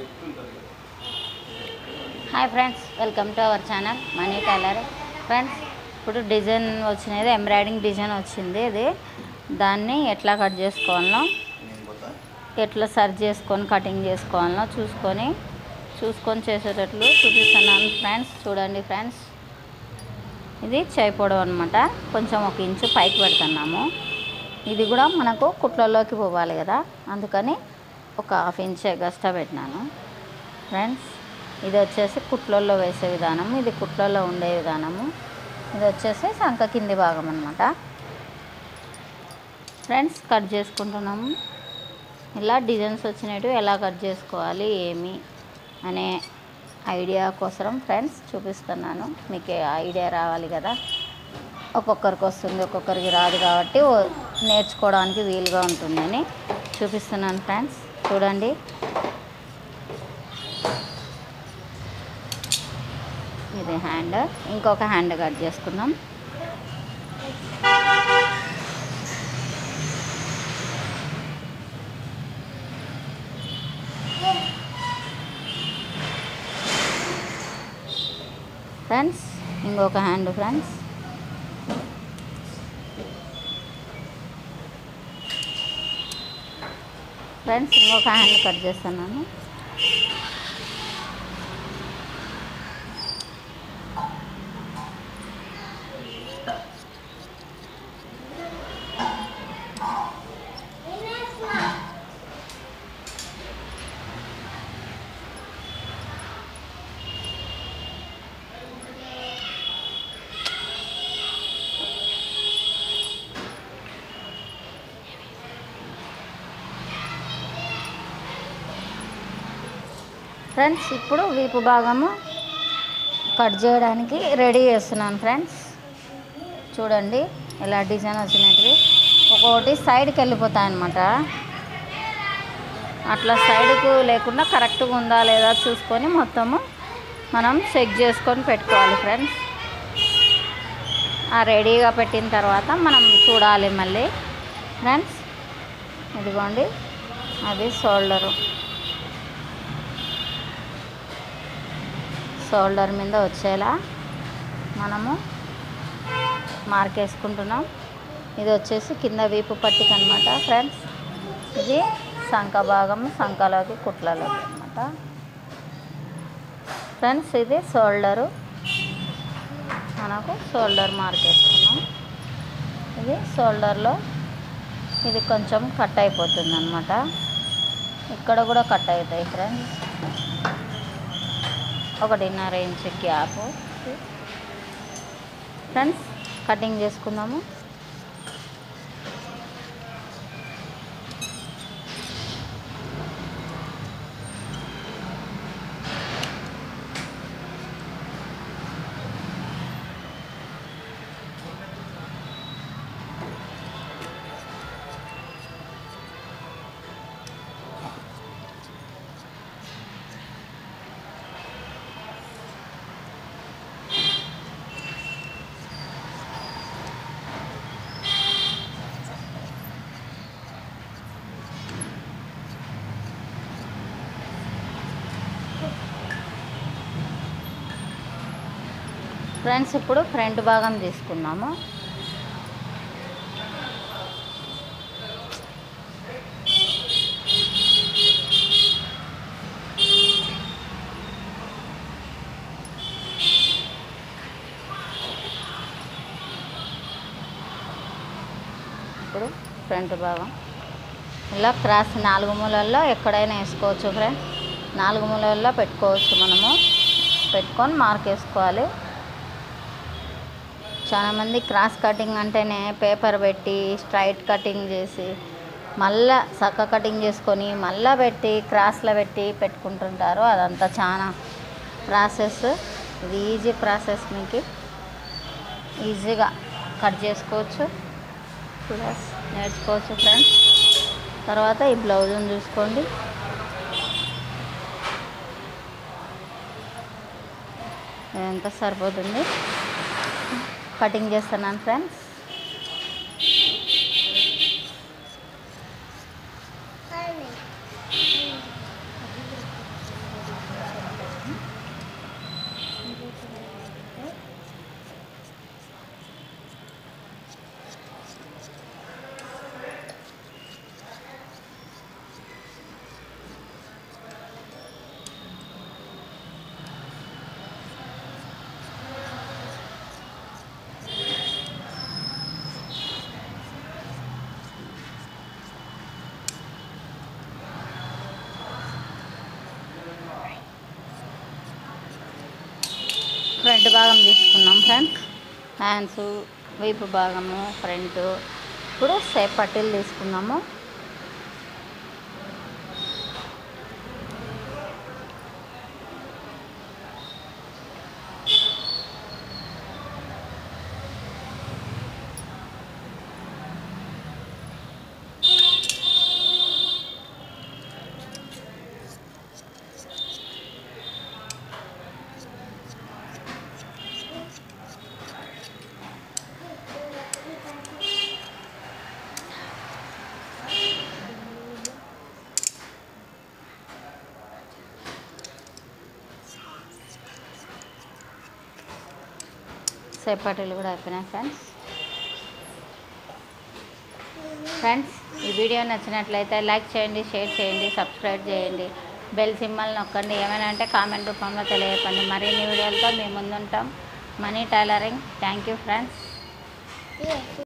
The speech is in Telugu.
hi friends welcome to our channel Mani tailor friends ఇప్పుడు డిజైన్ వచ్చినది ఎంబ్రాయిడింగ్ డిజైన్ వచ్చింది ఇది దాన్ని ఎట్లా కట్ చేసుకోవాలో ఎట్లా సర్చ్ చేసుకొని కటింగ్ చేసుకోవాలో చూసుకొని చూసుకొని చేసేటట్లు చూపిస్తున్నాను ఫ్రెండ్స్ చూడండి ఫ్రెండ్స్ ఇది చేయిపోవడం అనమాట కొంచెం ఒక ఇంచు పైకి పెడుతున్నాము ఇది కూడా మనకు కుట్లలోకి పోవాలి కదా అందుకని ఒక హాఫ్ ఇంచ్ ఎగస్ట్రా పెట్టినాను ఫ్రెండ్స్ ఇది వచ్చేసి కుట్లల్లో వేసే విధానం ఇది కుట్లలో ఉండే విధానము ఇది వచ్చేసి సంక కింది భాగం అనమాట ఫ్రెండ్స్ కట్ చేసుకుంటున్నాము ఇలా డిజైన్స్ వచ్చినట్టు ఎలా కట్ చేసుకోవాలి ఏమి అనే ఐడియా కోసం ఫ్రెండ్స్ చూపిస్తున్నాను మీకు ఐడియా రావాలి కదా ఒక్కొక్కరికి వస్తుంది ఒక్కొక్కరికి రాదు కాబట్టి ఓ- నేర్చుకోవడానికి వీలుగా ఉంటుందని చూపిస్తున్నాను ఫ్రెండ్స్ చూడండి ఇది హ్యాండ్ ఇంకొక హ్యాండ్ కట్ చేసుకుందాం ఫ్రెండ్స్ ఇంకొక హ్యాండ్ ఫ్రెండ్స్ ఫ్రెండ్స్ ఇంకొక హ్యాండ్ కట్ చేస్తున్నాను ఫ్రెండ్స్ ఇప్పుడు వీపు భాగము కట్ చేయడానికి రెడీ చేస్తున్నాను ఫ్రెండ్స్ చూడండి ఇలా డిజైన్ వచ్చినట్టువి ఒక్కొక్కటి సైడ్కి వెళ్ళిపోతాయి అనమాట అట్లా సైడ్కు లేకుండా కరెక్ట్గా ఉందా లేదా చూసుకొని మొత్తము మనం చెక్ చేసుకొని పెట్టుకోవాలి ఫ్రెండ్స్ ఆ రెడీగా పెట్టిన తర్వాత మనం చూడాలి మళ్ళీ ఫ్రెండ్స్ ఇదిగోండి అది షోల్డరు షోల్డర్ మీద వచ్చేలా మనము మార్క్ వేసుకుంటున్నాం ఇది వచ్చేసి కింద వీపు పట్టిక అనమాట ఫ్రెండ్స్ ఇది సంఖ భాగం సంఖలోకి కుట్లలోకి అనమాట ఫ్రెండ్స్ ఇది షోల్డరు మనకు షోల్డర్ మార్క్ వేసుకున్నాం ఇది షోల్డర్లో ఇది కొంచెం కట్ అయిపోతుంది అనమాట ఇక్కడ కూడా కట్ అవుతాయి ఫ్రెండ్స్ ఒకటిన్నర ఇంచ్ గ్యాప్ ఫ్రెండ్స్ కటింగ్ చేసుకుందాము ఫ్రెండ్స్ ఇప్పుడు ఫ్రంట్ భాగం తీసుకుందాము ఇప్పుడు ఫ్రంట్ భాగం ఇలా క్రాస్ నాలుగు మూలల్లో ఎక్కడైనా వేసుకోవచ్చు ఫ్రెండ్ నాలుగు మూలల్లో పెట్టుకోవచ్చు మనము పెట్టుకొని మార్క్ వేసుకోవాలి చాలామంది క్రాస్ కటింగ్ అంటేనే పేపర్ పెట్టి స్ట్రైట్ కటింగ్ చేసి మళ్ళా సక్క కటింగ్ చేసుకొని మళ్ళా పెట్టి క్రాస్లో పెట్టి పెట్టుకుంటుంటారు అదంతా చాలా ప్రాసెస్ ఇది ఈజీ ప్రాసెస్ మీకు ఈజీగా కట్ చేసుకోవచ్చు ప్లస్ నేర్చుకోవచ్చు ఫ్రెండ్స్ తర్వాత ఈ బ్లౌజ్ని చూసుకోండి ఇదంతా సరిపోతుంది కటింగ్ చేస్తున్నాను ఫ్రెండ్స్ హెడ్ భాగం తీసుకున్నాం ఫ్రెండ్స్ హ్యాండ్స్ వీపు భాగము ఫ్రంట్ ఇప్పుడు సేప్ పట్టీలు తీసుకున్నాము సేప్ పట్టీలు కూడా అయిపోయినాయి ఫ్రెండ్స్ ఫ్రెండ్స్ ఈ వీడియో నచ్చినట్లయితే లైక్ చేయండి షేర్ చేయండి సబ్స్క్రైబ్ చేయండి బెల్ సింబల్ నొక్కండి ఏమైనా అంటే కామెంట్ రూపంలో తెలియపండి మరిన్ని వీడియోలతో మేము ముందుంటాం Mani tailoring thank you friends